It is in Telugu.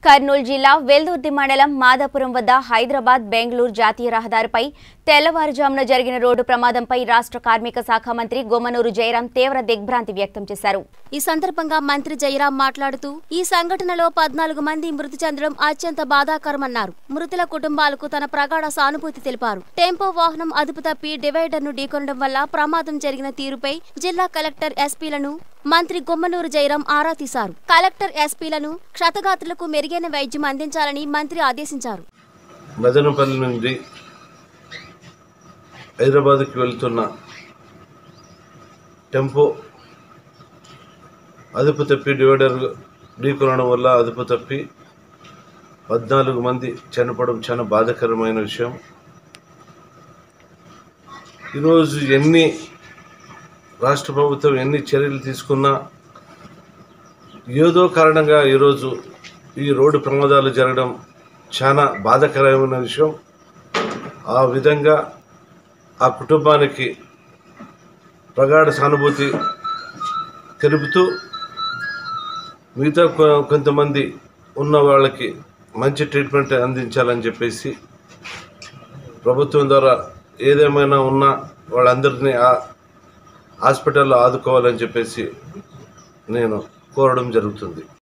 కర్నూలు జిల్లా వెల్దుర్తి మండలం మాదాపురం వద్ద హైదరాబాద్ బెంగళూరు జాతీయ రహదారిపై తెల్లవారుజామున జరిగిన రోడ్డు ప్రమాదంపై రాష్ట్ర కార్మిక శాఖ మంత్రి గొమ్మనూరు జయరాం తీవ్ర దిగ్భ్రాంతి వ్యక్తం చేశారు ఈ సందర్భంగా మంత్రి జయరాం మాట్లాడుతూ ఈ సంఘటనలో పద్నాలుగు మంది మృతి చెందడం అత్యంత బాధాకరమన్నారు మృతుల కుటుంబాలకు తన ప్రగాఢ సానుభూతి తెలిపారు టెంపో వాహనం అదుపు తప్పి డివైడర్ ను ఢీకొనడం వల్ల ప్రమాదం జరిగిన తీరుపై జిల్లా కలెక్టర్ ఎస్పీలను మంత్రి గుమ్మనూరు జయరాం ఆరా తీశారు కలెక్టర్ ఎస్పీలను క్షతగాత్రులకు మెరుగైన వైద్యం అందించాలని మంత్రి ఆదేశించారు మదనపల్లి నుండి హైదరాబాద్కి వెళ్తున్న టెంపో అదుపు తప్పి డివైడర్ ఢీకొనడం వల్ల అదుపు తప్పి పద్నాలుగు మంది చనిపోవడం చాలా బాధాకరమైన విషయం ఈరోజు ఎన్ని రాష్ట్ర ప్రభుత్వం ఎన్ని చర్యలు తీసుకున్నా ఏదో కారణంగా ఈరోజు ఈ రోడ్డు ప్రమాదాలు జరగడం చాలా బాధాకరమైన విషయం ఆ విధంగా ఆ కుటుంబానికి ప్రగాఢ సానుభూతి తెలుపుతూ మిగతా కొ- కొంతమంది ఉన్న వాళ్ళకి మంచి ట్రీట్మెంట్ అందించాలని చెప్పేసి ప్రభుత్వం ద్వారా ఏదేమైనా ఉన్నా వాళ్ళందరినీ ఆ హాస్పిటల్లో ఆదుకోవాలని చెప్పేసి నేను కోరడం జరుగుతుంది